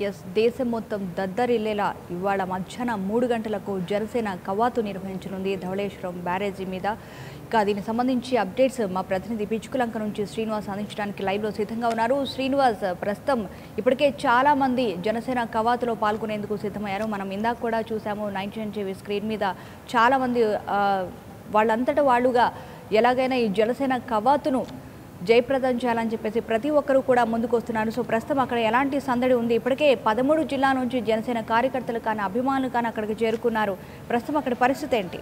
Yes దేశం మొత్తం దద్దరిల్లేలా ఇవాళ మధ్యాహ్నం మూడు గంటలకు జనసేన కవాతు నిర్వహించనుంది ధవళేశ్వరం బ్యారేజీ మీద ఇక దీనికి సంబంధించి అప్డేట్స్ మా ప్రతినిధి పిచ్చుకులంక నుంచి శ్రీనివాస్ అందించడానికి లైవ్లో సిద్ధంగా ఉన్నారు శ్రీనివాస్ ప్రస్తుతం ఇప్పటికే చాలా మంది జనసేన కవాతులో పాల్గొనేందుకు సిద్ధమయ్యారు మనం ఇందాక కూడా చూసాము నైన్టీన్ టీవీ స్క్రీన్ మీద చాలా మంది ఆ, వాళ్ళంతటా వాళ్ళుగా ఎలాగైనా ఈ జనసేన కవాతును జయప్రదం చేయాలని చెప్పేసి ప్రతి ఒక్కరూ కూడా ముందుకు వస్తున్నారు సో ప్రస్తుతం అక్కడ ఎలాంటి సందడి ఉంది ఇప్పటికే పదమూడు జిల్లా నుంచి జనసేన కార్యకర్తలు కానీ అభిమానులు కానీ అక్కడికి చేరుకున్నారు ప్రస్తుతం అక్కడ పరిస్థితి ఏంటి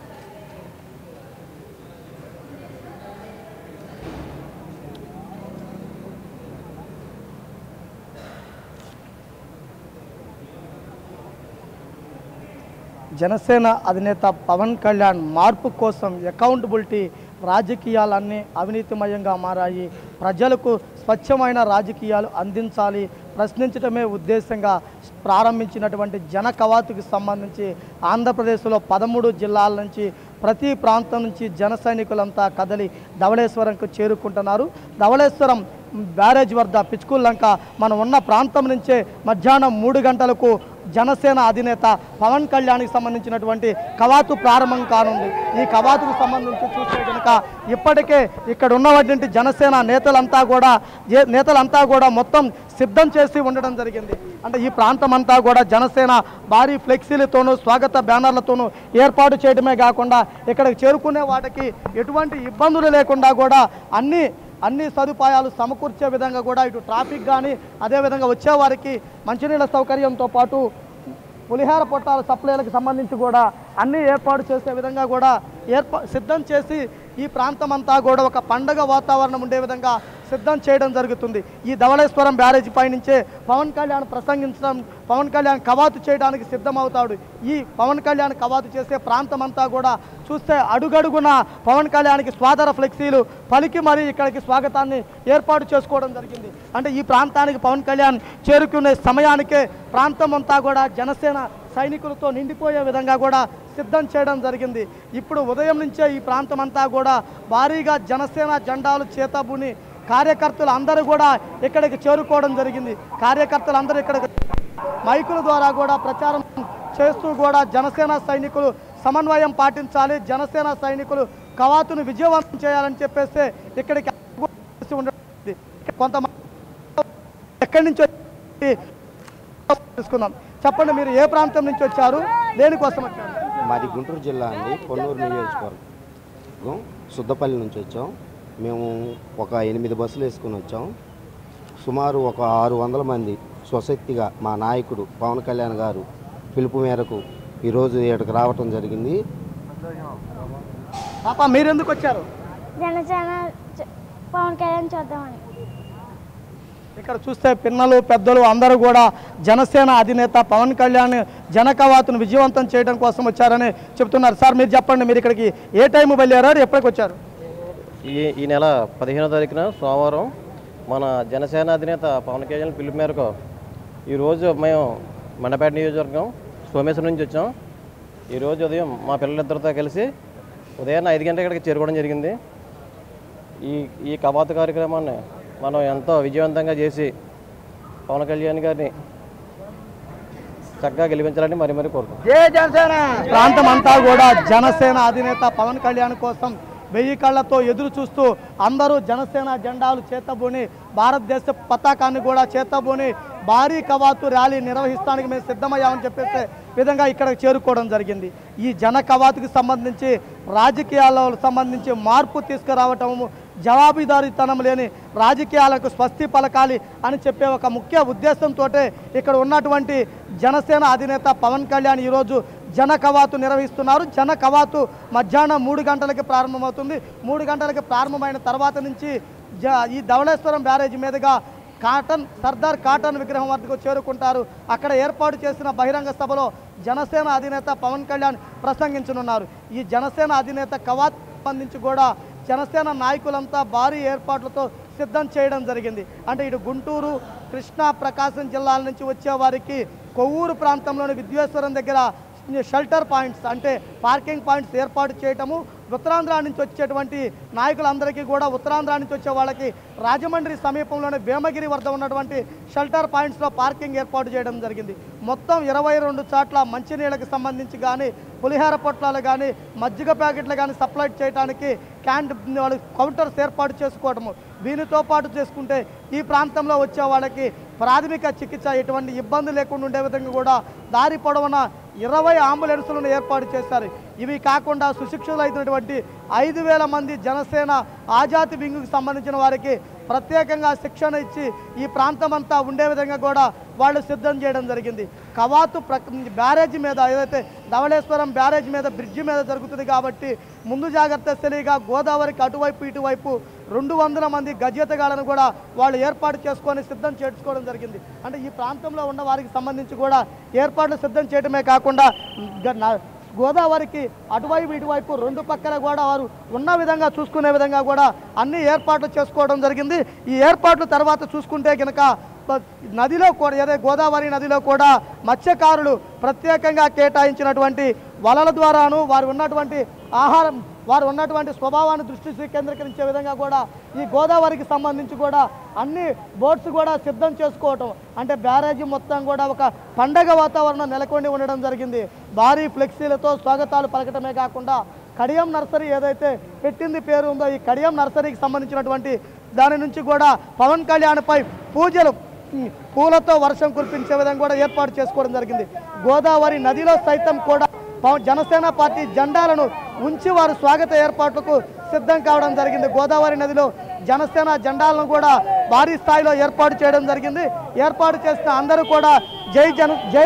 జనసేన అధినేత పవన్ కళ్యాణ్ మార్పు కోసం అకౌంటబిలిటీ రాజకీయాలన్నీ అవినీతిమయంగా మారాయి ప్రజలకు స్వచ్ఛమైన రాజకీయాలు అందించాలి ప్రశ్నించడమే ఉద్దేశంగా ప్రారంభించినటువంటి జన కవాతుకి సంబంధించి ఆంధ్రప్రదేశ్లో పదమూడు జిల్లాల నుంచి ప్రతి ప్రాంతం నుంచి జన సైనికులంతా కదలి ధవళేశ్వరంకు చేరుకుంటున్నారు ధవళేశ్వరం బ్యారేజ్ వద్ద పిచ్చుకుల్లంక మనం ఉన్న ప్రాంతం నుంచే మధ్యాహ్నం మూడు గంటలకు జనసేన అధినేత పవన్ కళ్యాణ్కి సంబంధించినటువంటి కవాతు ప్రారంభం కానుంది ఈ కవాతుకు సంబంధించి చూస్తే కనుక ఇప్పటికే ఇక్కడ ఉన్నటువంటి జనసేన నేతలంతా కూడా ఏ- నేతలంతా కూడా మొత్తం సిద్ధం చేసి ఉండడం జరిగింది అంటే ఈ ప్రాంతం అంతా కూడా జనసేన భారీ ఫ్లెక్సీలతోనూ స్వాగత బ్యానర్లతోనూ ఏర్పాటు చేయడమే కాకుండా ఇక్కడికి చేరుకునే వాటికి ఎటువంటి ఇబ్బందులు లేకుండా కూడా అన్ని అన్ని సదుపాయాలు సమకూర్చే విధంగా కూడా ఇటు ట్రాఫిక్ కానీ అదేవిధంగా వచ్చేవారికి మంచినీళ్ళ సౌకర్యంతో పాటు పులిహార పొట్టాల సప్లైలకు సంబంధించి కూడా అన్ని ఏర్పాటు చేసే విధంగా కూడా ఏర్పా సిద్ధం చేసి ఈ ప్రాంతం అంతా కూడా ఒక పండగ వాతావరణం ఉండే విధంగా సిద్ధం చేయడం జరుగుతుంది ఈ ధవళేశ్వరం బ్యారేజీ పై నుంచే పవన్ కళ్యాణ్ ప్రసంగించడం పవన్ కళ్యాణ్ కవాతు చేయడానికి సిద్ధమవుతాడు ఈ పవన్ కళ్యాణ్ కవాతు చేసే ప్రాంతం అంతా కూడా చూస్తే అడుగడుగున పవన్ కళ్యాణ్కి స్వాదర ఫ్లెక్సీలు పలికి మరీ ఇక్కడికి స్వాగతాన్ని ఏర్పాటు చేసుకోవడం జరిగింది అంటే ఈ ప్రాంతానికి పవన్ కళ్యాణ్ చేరుకునే సమయానికే ప్రాంతం అంతా కూడా జనసేన సైనికులతో నిండిపోయే విధంగా కూడా సిద్ధం చేయడం జరిగింది ఇప్పుడు ఉదయం నుంచే ఈ ప్రాంతం అంతా కూడా భారీగా జనసేన జెండాలు చేతబుని కార్యకర్తలు అందరూ కూడా ఇక్కడికి చేరుకోవడం జరిగింది కార్యకర్తలు అందరూ ఇక్కడికి మైకుల ద్వారా కూడా ప్రచారం చేస్తూ కూడా జనసేన సైనికులు సమన్వయం పాటించాలి జనసేన సైనికులు కవాతును విజయవంతం చేయాలని చెప్పేసి ఇక్కడికి చేసి ఉండడం కొంతమంది ఎక్కడి నుంచి వచ్చి తీసుకుందాం చెప్పండి మీరు ఏ ప్రాంతం నుంచి వచ్చారు దేనికోసం వచ్చారు మాది గుంటూరు జిల్లా అండి పొన్నూరు నియోజకవర్గం సుద్దపల్లి నుంచి వచ్చాం మేము ఒక ఎనిమిది బస్సులు వేసుకుని వచ్చాం సుమారు ఒక ఆరు వందల మంది స్వశక్తిగా మా నాయకుడు పవన్ కళ్యాణ్ గారు పిలుపు మేరకు ఈరోజు ఇక్కడికి రావటం జరిగింది పాప మీరు ఎందుకు వచ్చారు జనసేన చ- పవన్ కళ్యాణ్ చూద్దామని ఇక్కడ చూస్తే పిన్నలు పెద్దలు అందరూ కూడా జనసేన అధినేత పవన్ కళ్యాణ్ జనకవాతును విజయవంతం చేయడం కోసం వచ్చారని చెప్తున్నారు సార్ మీరు చెప్పండి మీరు ఇక్కడికి ఏ టైం బయలుదేరారు ఎప్పటికి వచ్చారు ఈ ఈ నెల పదిహేనో తారీఖున సోమవారం మన జనసేన అధినేత పవన్ కళ్యాణ్ పిలుపు మేరకు ఈరోజు మేము మండపేట నియోజకవర్గం సోమేశ్వరం నుంచి వచ్చాం ఈరోజు ఉదయం మా పిల్లలిద్దరితో కలిసి ఉదయాన్నే ఐదు గంటల ఇక్కడికి చేరుకోవడం జరిగింది ఈ ఈ కవాతు కార్యక్రమాన్ని మనం ఎంతో విజయవంతంగా చేసి పవన్ కళ్యాణ్ గారిని చక్కగా గెలిపించాలని మరి మరి కోరుకుంటున్నాం ప్రాంతం అంతా కూడా జనసేన అధినేత పవన్ కళ్యాణ్ కోసం వెయ్యి కళ్ళతో ఎదురు చూస్తూ అందరూ జనసేన జెండాలు చేతబూని భారతదేశ పతాకాన్ని కూడా చేతబూని భారీ కవాతు ర్యాలీ నిర్వహిస్తానికి మేము సిద్ధమయ్యామని చెప్పేసి విధంగా ఇక్కడికి చేరుకోవడం జరిగింది ఈ జన కవాతుకి సంబంధించి రాజకీయాలకు సంబంధించి మార్పు తీసుకురావటము జవాబుదారీతనం లేని రాజకీయాలకు స్వస్తి పలకాలి అని చెప్పే ఒక ముఖ్య ఉద్దేశంతో ఇక్కడ ఉన్నటువంటి జనసేన అధినేత పవన్ కళ్యాణ్ ఈరోజు జన కవాతు నిర్వహిస్తున్నారు జన కవాతు మధ్యాహ్నం మూడు గంటలకి ప్రారంభమవుతుంది మూడు గంటలకి ప్రారంభమైన తర్వాత నుంచి జ ఈ ధవళేశ్వరం బ్యారేజ్ మీదుగా కాటన్ సర్దార్ కాటన్ విగ్రహం వద్దకు చేరుకుంటారు అక్కడ ఏర్పాటు చేసిన బహిరంగ సభలో జనసేన అధినేత పవన్ కళ్యాణ్ ప్రసంగించనున్నారు ఈ జనసేన అధినేత కవాత్ సంబంధించి కూడా జనసేన నాయకులంతా భారీ ఏర్పాట్లతో సిద్ధం చేయడం జరిగింది అంటే ఇటు గుంటూరు కృష్ణా ప్రకాశం జిల్లాల నుంచి వచ్చే వారికి కొవ్వూరు ప్రాంతంలోని విద్వేశ్వరం దగ్గర షెల్టర్ పాయింట్స్ అంటే పార్కింగ్ పాయింట్స్ ఏర్పాటు చేయటము ఉత్తరాంధ్ర నుంచి వచ్చేటువంటి నాయకులందరికీ కూడా ఉత్తరాంధ్ర నుంచి వచ్చే వాళ్ళకి రాజమండ్రి సమీపంలోనే భీమగిరి వద్ద ఉన్నటువంటి షెల్టర్ పాయింట్స్లో పార్కింగ్ ఏర్పాటు చేయడం జరిగింది మొత్తం ఇరవై రెండు చోట్ల మంచినీళ్ళకి సంబంధించి కానీ పులిహార పొట్లాలు కానీ మజ్జిగ ప్యాకెట్లు కానీ సప్లై చేయడానికి క్యాండ్ వాళ్ళు కౌంటర్స్ ఏర్పాటు చేసుకోవడము దీనితో పాటు చేసుకుంటే ఈ ప్రాంతంలో వచ్చే వాళ్ళకి ప్రాథమిక చికిత్స ఎటువంటి ఇబ్బంది లేకుండా ఉండే విధంగా కూడా దారి పొడవున ఇరవై అంబులెన్సులను ఏర్పాటు చేశారు ఇవి కాకుండా సుశిక్షితులైనటువంటి ఐదు వేల మంది జనసేన ఆజాతి వింగుకి సంబంధించిన వారికి ప్రత్యేకంగా శిక్షణ ఇచ్చి ఈ ప్రాంతం అంతా ఉండే విధంగా కూడా వాళ్ళు సిద్ధం చేయడం జరిగింది కవాతు ప్రక్ బ్యారేజ్ మీద ఏదైతే ధవళేశ్వరం బ్యారేజ్ మీద బ్రిడ్జి మీద జరుగుతుంది కాబట్టి ముందు జాగ్రత్త తెలియగా గోదావరికి అటువైపు ఇటువైపు రెండు వందల మంది గజేతగాళ్ళను కూడా వాళ్ళు ఏర్పాటు చేసుకొని సిద్ధం చేసుకోవడం జరిగింది అంటే ఈ ప్రాంతంలో ఉన్న వారికి సంబంధించి కూడా ఏర్పాట్లు సిద్ధం చేయడమే కాకుండా గ- నా- గోదావరికి అటువైపు ఇటువైపు రెండు పక్కల కూడా వారు ఉన్న విధంగా చూసుకునే విధంగా కూడా అన్ని ఏర్పాట్లు చేసుకోవడం జరిగింది ఈ ఏర్పాట్లు తర్వాత చూసుకుంటే కనుక ప- నదిలో కూడా ఏదో గోదావరి నదిలో కూడా మత్స్యకారులు ప్రత్యేకంగా కేటాయించినటువంటి వలల ద్వారాను వారు ఉన్నటువంటి ఆహారం వారు ఉన్నటువంటి స్వభావాన్ని దృష్టి కేంద్రీకరించే విధంగా కూడా ఈ గోదావరికి సంబంధించి కూడా అన్ని బోట్స్ కూడా సిద్ధం చేసుకోవటం అంటే బ్యారేజీ మొత్తం కూడా ఒక పండగ వాతావరణం నెలకొని ఉండడం జరిగింది భారీ ఫ్లెక్సీలతో స్వాగతాలు పలకటమే కాకుండా కడియం నర్సరీ ఏదైతే పెట్టింది పేరు ఉందో ఈ కడియం నర్సరీకి సంబంధించినటువంటి దాని నుంచి కూడా పవన్ కళ్యాణ్పై పూజలు ఉమ్, పూలతో వర్షం కురిపించే విధంగా కూడా ఏర్పాటు చేసుకోవడం జరిగింది గోదావరి నదిలో సైతం కూడా పవన్ జనసేన పార్టీ జెండాలను ఉంచి వారు స్వాగత ఏర్పాట్లకు సిద్ధం కావడం జరిగింది గోదావరి నదిలో జనసేన జెండాలను కూడా భారీ స్థాయిలో ఏర్పాటు చేయడం జరిగింది ఏర్పాటు చేసిన అందరూ కూడా జై జన జై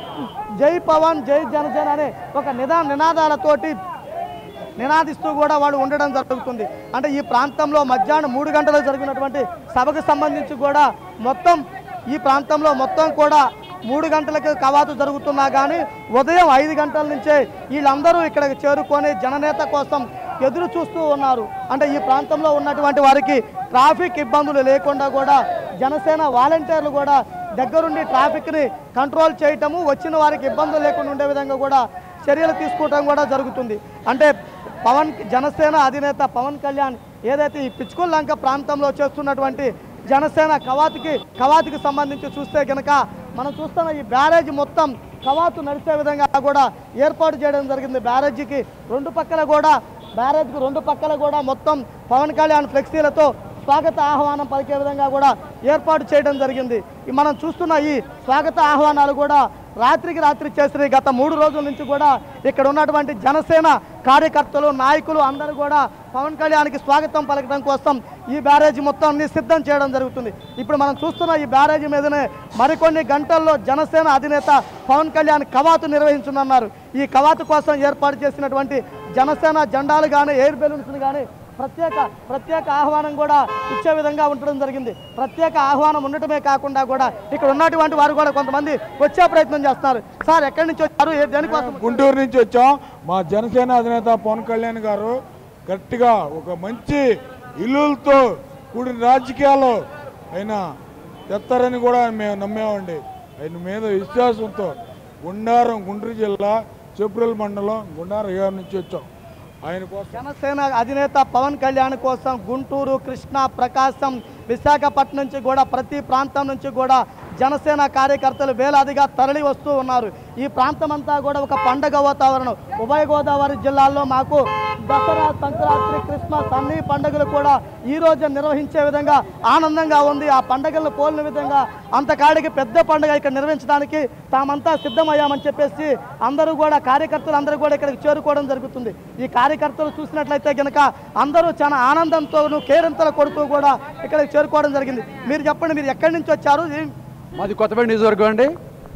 జై పవన్ జై జనసేన అనే ఒక నిదా నినాదాలతోటి నినాదిస్తూ కూడా వాడు ఉండడం జరుగుతుంది అంటే ఈ ప్రాంతంలో మధ్యాహ్నం మూడు గంటలకు జరిగినటువంటి సభకు సంబంధించి కూడా మొత్తం ఈ ప్రాంతంలో మొత్తం కూడా మూడు గంటలకు కవాతు జరుగుతున్నా కానీ ఉదయం ఐదు గంటల నుంచే వీళ్ళందరూ ఇక్కడికి చేరుకొని జననేత కోసం ఎదురు చూస్తూ ఉన్నారు అంటే ఈ ప్రాంతంలో ఉన్నటువంటి వారికి ట్రాఫిక్ ఇబ్బందులు లేకుండా కూడా జనసేన వాలంటీర్లు కూడా దగ్గరుండి ట్రాఫిక్ని కంట్రోల్ చేయటము వచ్చిన వారికి ఇబ్బందులు లేకుండా ఉండే విధంగా కూడా చర్యలు తీసుకోవటం కూడా జరుగుతుంది అంటే పవన్ జనసేన అధినేత పవన్ కళ్యాణ్ ఏదైతే ఈ పిచ్చుకుల లంక ప్రాంతంలో చేస్తున్నటువంటి జనసేన కవాతుకి కవాతుకి సంబంధించి చూస్తే కనుక మనం చూస్తున్న ఈ బ్యారేజ్ మొత్తం కవాతు నడిచే విధంగా కూడా ఏర్పాటు చేయడం జరిగింది బ్యారేజీకి రెండు పక్కల కూడా బ్యారేజ్కి రెండు పక్కల కూడా మొత్తం పవన్ కళ్యాణ్ ఫ్లెక్సీలతో స్వాగత ఆహ్వానం పలికే విధంగా కూడా ఏర్పాటు చేయడం జరిగింది ఈ మనం చూస్తున్న ఈ స్వాగత ఆహ్వానాలు కూడా రాత్రికి రాత్రి చేసిన గత మూడు రోజుల నుంచి కూడా ఇక్కడ ఉన్నటువంటి జనసేన కార్యకర్తలు నాయకులు అందరూ కూడా పవన్ కళ్యాణ్కి స్వాగతం పలకడం కోసం ఈ బ్యారేజీ మొత్తాన్ని సిద్ధం చేయడం జరుగుతుంది ఇప్పుడు మనం చూస్తున్న ఈ బ్యారేజీ మీదనే మరికొన్ని గంటల్లో జనసేన అధినేత పవన్ కళ్యాణ్ కవాతు నిర్వహించనున్నారు ఈ కవాతు కోసం ఏర్పాటు చేసినటువంటి జనసేన జెండాలు కానీ ఎయిర్ బెలూన్స్ కానీ ప్రత్యేక ప్రత్యేక ఆహ్వానం కూడా ఇచ్చే విధంగా ఉండడం జరిగింది ప్రత్యేక ఆహ్వానం ఉండటమే కాకుండా కూడా ఇక్కడ ఉన్నటువంటి వారు కూడా కొంతమంది వచ్చే ప్రయత్నం చేస్తున్నారు సార్ ఎక్కడి నుంచి వచ్చారు ఏ- దేనికోసం గుంటూరు నుంచి వచ్చాం మా జనసేన అధినేత పవన్ కళ్యాణ్ గారు గట్టిగా ఒక మంచి ఇల్లులతో కూడిన రాజకీయాలు ఆయన తెస్తారని కూడా మేము నమ్మేమండి ఆయన మీద విశ్వాసంతో గుండారం గుంటూరు జిల్లా చెప్పురల్ మండలం గుండారం ఏఆర్ నుంచి వచ్చాం ఆయన కోసం జనసేన అధినేత పవన్ కళ్యాణ్ కోసం గుంటూరు కృష్ణా ప్రకాశం విశాఖపట్నం నుంచి కూడా ప్రతి ప్రాంతం నుంచి కూడా జనసేన కార్యకర్తలు వేలాదిగా తరలి వస్తూ ఉన్నారు ఈ ప్రాంతం అంతా కూడా ఒక పండగ వాతావరణం ఉభయ గోదావరి జిల్లాల్లో మాకు దసరా సంక్రాంతి క్రిస్మస్ అన్ని పండుగలు కూడా ఈ రోజు నిర్వహించే విధంగా ఆనందంగా ఉంది ఆ పండుగలను పోలిన విధంగా అంతకాడికి పెద్ద పండుగ ఇక్కడ నిర్వహించడానికి తామంతా సిద్ధమయ్యామని చెప్పేసి అందరూ కూడా కార్యకర్తలు అందరూ కూడా ఇక్కడికి చేరుకోవడం జరుగుతుంది ఈ కార్యకర్తలు చూసినట్లయితే కనుక అందరూ చాలా ఆనందంతోనూ కేరింతలు కొడుతూ కూడా ఇక్కడికి చేరుకోవడం జరిగింది మీరు చెప్పండి మీరు ఎక్కడి నుంచి వచ్చారు ఏం- మాది కొత్తపేట నియోజకవర్గం అండి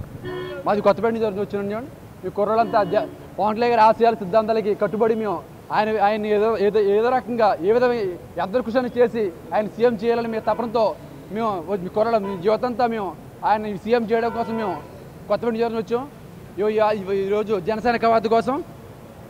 మాది కొత్తపేట నియోజకవర్గం వచ్చిన చూడండి మీ కుర్రోళ్ళంతా జ- పవన్ కళ్యాణ్ గారి ఆశయాల సిద్ధాంతాలకి కట్టుబడి మేము ఆయన ఆయన ఏదో ఏదో ఏదో రకంగా ఏ విధమైన ఎంత కృషి చేసి ఆయన సీఎం చేయాలని మీ తపనతో మేము వచ్చి- మీ కుర్రోళ్ళం మీ జీవితంతా మేము ఆయన సీఎం చేయడం కోసం మేము కొత్తపేట నియోజకవర్గం వచ్చాం ఈ- ఈ- ఈరోజు జనసేన కవాతు కోసం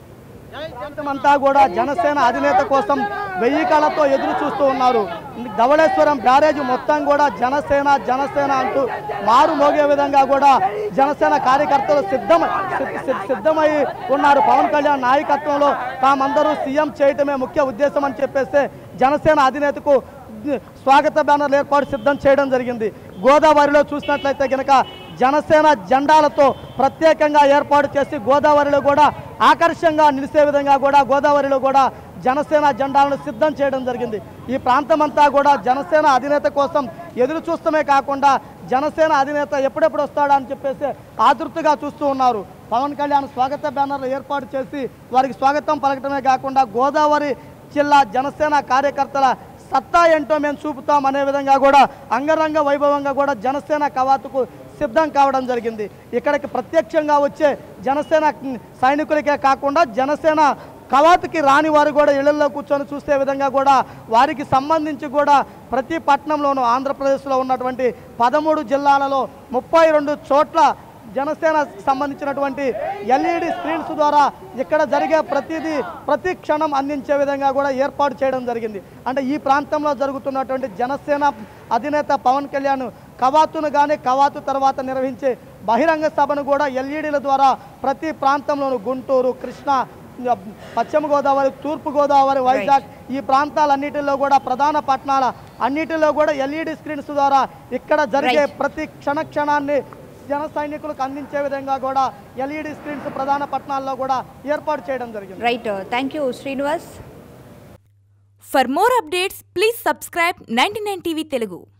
అంతా కూడా జనసేన అధినేత కోసం వెయ్యి కాళ్ళతో ఎదురు చూస్తూ ఉన్నారు ధవళేశ్వరం బ్యారేజ్ మొత్తం కూడా జనసేన జనసేన అంటూ మారు మోగే విధంగా కూడా జనసేన కార్యకర్తలు సిద్ధం సిద్ధ- సిద్ధ- సిద్ధమై ఉన్నారు పవన్ కళ్యాణ్ నాయకత్వంలో తామందరూ సీఎం చేయటమే ముఖ్య ఉద్దేశం అని చెప్పేస్తే జనసేన అధినేతకు స్వాగత బ్యానర్లు ఏర్పాటు సిద్ధం చేయడం జరిగింది గోదావరిలో చూసినట్లయితే కనుక జనసేన జెండాలతో ప్రత్యేకంగా ఏర్పాటు చేసి గోదావరిలో కూడా ఆకర్షంగా నిలిసే విధంగా కూడా గోదావరిలో కూడా జనసేన జెండాలను సిద్ధం చేయడం జరిగింది ఈ ప్రాంతమంతా కూడా జనసేన అధినేత కోసం ఎదురు చూస్తమే కాకుండా జనసేన అధినేత ఎప్పుడెప్పుడు వస్తాడా అని చెప్పేసి ఆతృతగా చూస్తూ ఉన్నారు పవన్ కళ్యాణ్ స్వాగత బ్యానర్లు ఏర్పాటు చేసి వారికి స్వాగతం పలకటమే కాకుండా గోదావరి జిల్లా జనసేన కార్యకర్తల సత్తా ఏంటో మేము చూపుతాం అనే విధంగా కూడా అంగరంగ వైభవంగా కూడా జనసేన కవాతుకు సిద్ధం కావడం జరిగింది ఇక్కడికి ప్రత్యక్షంగా వచ్చే జనసేన సైనికులకే కాకుండా జనసేన కవాతుకి రాని వారు కూడా ఇళ్లలో కూర్చొని చూసే విధంగా కూడా వారికి సంబంధించి కూడా ప్రతి పట్టణంలోనూ ఆంధ్రప్రదేశ్లో ఉన్నటువంటి పదమూడు జిల్లాలలో ముప్పై రెండు చోట్ల జనసేనకు సంబంధించినటువంటి ఎల్ఈడి స్క్రీన్స్ ద్వారా ఇక్కడ జరిగే ప్రతిదీ ప్రతి క్షణం అందించే విధంగా కూడా ఏర్పాటు చేయడం జరిగింది అంటే ఈ ప్రాంతంలో జరుగుతున్నటువంటి జనసేన అధినేత పవన్ కళ్యాణ్ కవాతును కానీ కవాతు తర్వాత నిర్వహించే బహిరంగ సభను కూడా ఎల్ఈడీల ద్వారా ప్రతి ప్రాంతంలోనూ గుంటూరు కృష్ణా పశ్చిమ గోదావరి తూర్పు గోదావరి వైజాగ్ ఈ ప్రాంతాలన్నిటిలో కూడా ప్రధాన పట్టణాల అన్నిటిలో కూడా ఎల్ఈడి స్క్రీన్స్ ద్వారా ఇక్కడ జరిగే Right. ప్రతి క్షణ క్షణాన్ని జన సైనికులకు అందించే విధంగా కూడా ఎల్ఈడి స్క్రీన్స్ ప్రధాన పట్టణాల్లో కూడా ఏర్పాటు చేయడం జరిగింది right thank you Srinivas For more updates, please subscribe 99 TV Telugu.